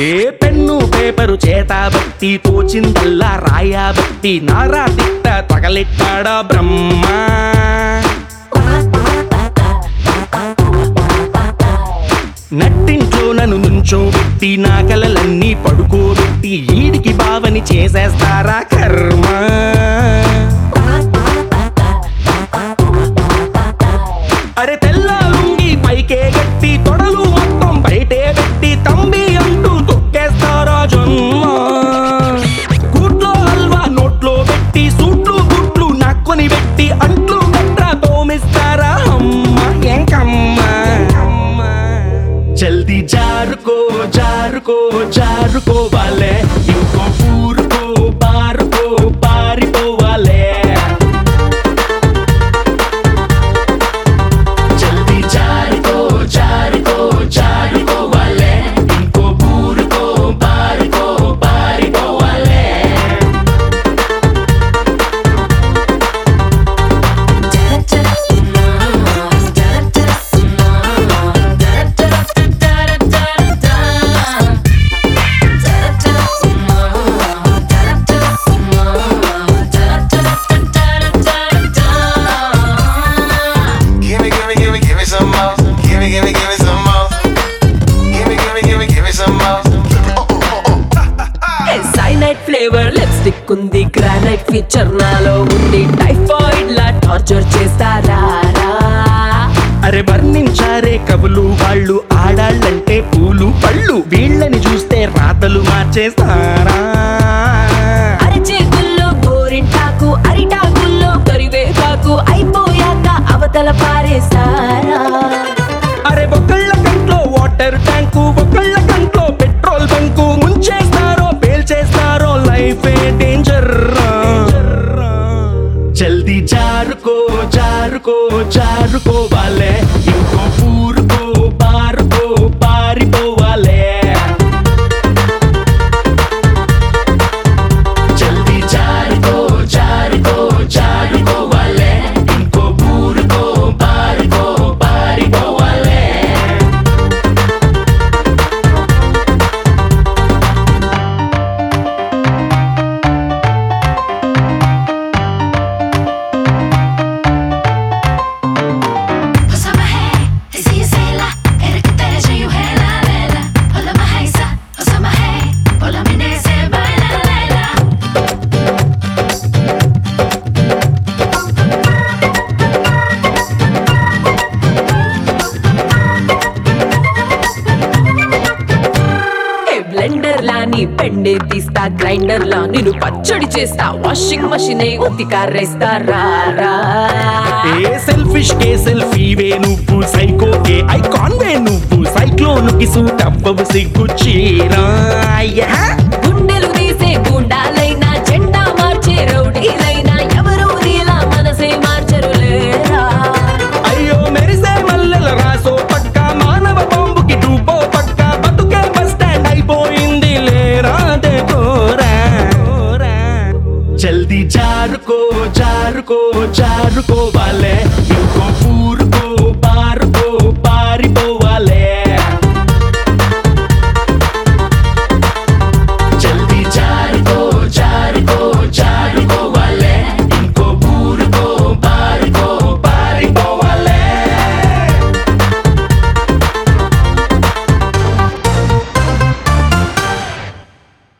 ఏ pen paper చేతబట్టి తోచిందల్లా రాయబట్టి నారా తిట్ట తగలెట్టాడా బ్రహ్మ నట్టింట్లో నన్ను నుంచోబెట్టి నా కలలన్నీ పడుకోబెట్టి ఈడికి బావని చేసేస్తారా కర్మ అరే తెల్ల లుంగి పైకే గట్టి తొడలు మొత్తం బయటే పెట్టి తంబి అంటూ తొక్కేస్తారా జన్మ కూట్లో హల్వా నోట్లో పెట్టి సూట్లు గుట్లు నక్కుని పెట్టి అంట్లు గట్రా తోమిస్తారా అమ్మ ఎంకమ్మ జల్దీ జారుకో జారుకో జారుకోవాలే ఇంకో ఊరుకో బారుకో పారిపోవాలే జల్దీ జారుకో జారుకో జారుకోవాలే ఇంకో ఊరుకో బారుకో పారిపోవాలే Give me, give me, give me, give me some more. Give me, give me, give me some more. Give me, give me, give me, give me some more. Cyanide flavour lipstick ఉంది granite feature నాలో ఉంది typhoid లా torture చేస్తారా అరే వర్ణించారే కవులు వాళ్ళు ఆడాళ్ళంటే పూలు పళ్ళు వీళ్ళని చూస్తే రాతలు మార్చేస్తారా అరచేతుల్లో గోరింటాకు అరిటాకుల్లో కరివేపాకు అయిపోయాక అవతల పారేసారా అరే ఒకళ్ళ కంట్లో వాటర్ ట్యాంకు ఒకళ్ళ కంట్లో పెట్రోల్ బంకు ముంచేస్తారో పేల్చేస్తారో లైఫ్ డేంజర్ జల్దీ జారుకో జారుకో జారుకోవాలే ఇంకో ఊరుకో పారుకో పారిపోవాలే జల్దీ జారుకో జారుకో జారుకోవాలే ఇంకో ఊరుకో పారుకో పారిపోవాలే Osama hey, isi isela, erekete you hela lela. Hola mahaisa, Osama hey, hola minese baila lela. Blender లా నీ పెండే తీస్తా గ్రైండర్ లా నేను పచ్చడి చేస్తా వాషింగ్ మషిన్ ఉతికారేస్తా రా ఏ సెల్ఫిష్ కే సెల్ఫీవే నువ్వు సైకో కే ఐకాన్ వే నువ్వు సైక్లోన్ కి సూట్ అవ్వవు సిగ్గు చీరా